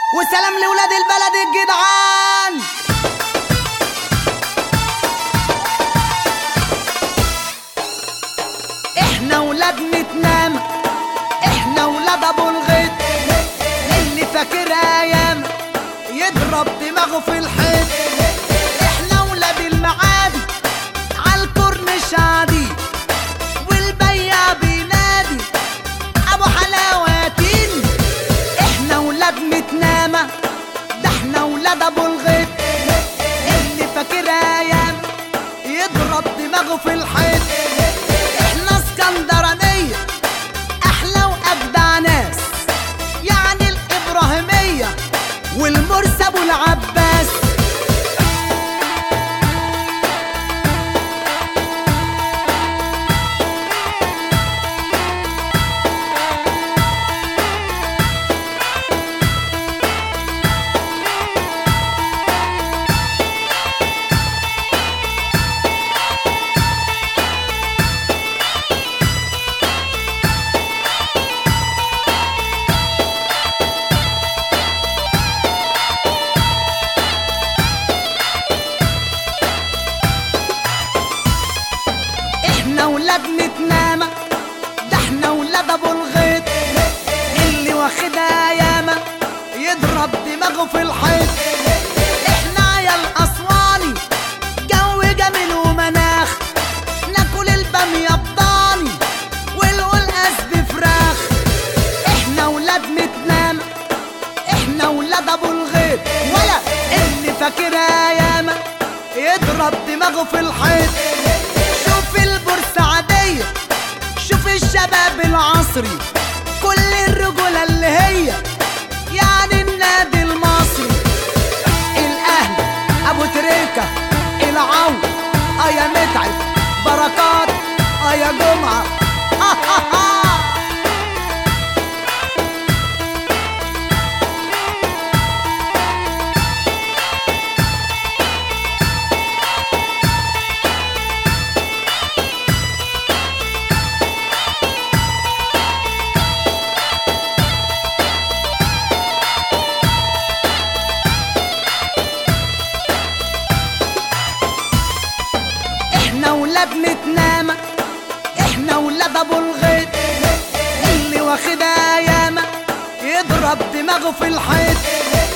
وسلام لولاد البلد الجدعان احنا ولاد نتنام احنا ولاد ابو الغيط اللي فاكر ايام يضرب دماغه في الحيط احنا ولاد المعادي عالكورنيش عادي والبياع بينادي ابو حلاواتين احنا ولاد متنامة ده احنا ولاد ابو الغيط اللي فاكر ايام يضرب دماغه في الحيط احنا اسكندرانية احلى واجدع ناس يعني الابراهيمية والمرسى ابو العباس احنا ولاد نتنامة ده احنا ولاد ابو الغيط اللي واخدها ياما يضرب دماغه في الحيط احنا عيال اسواني جو جميل ومناخ ناكل البامية بضاني والقلقاس بفراخ احنا ولاد نتنامة احنا ولاد ابو الغيط ولا اللي فاكرها ياما يضرب دماغه في الحيط شوف البورسعادية شوف الشباب العصري كل الرجولة اللي هي يعني النادي المصري الاهلي ابو تريكة العو اه يا متعب بركات اه يا جمعة آه آه آه. احنا ولاد نتنامة احنا ولاد ابو الغيط اللي واخدها ياما يضرب دماغه في الحيط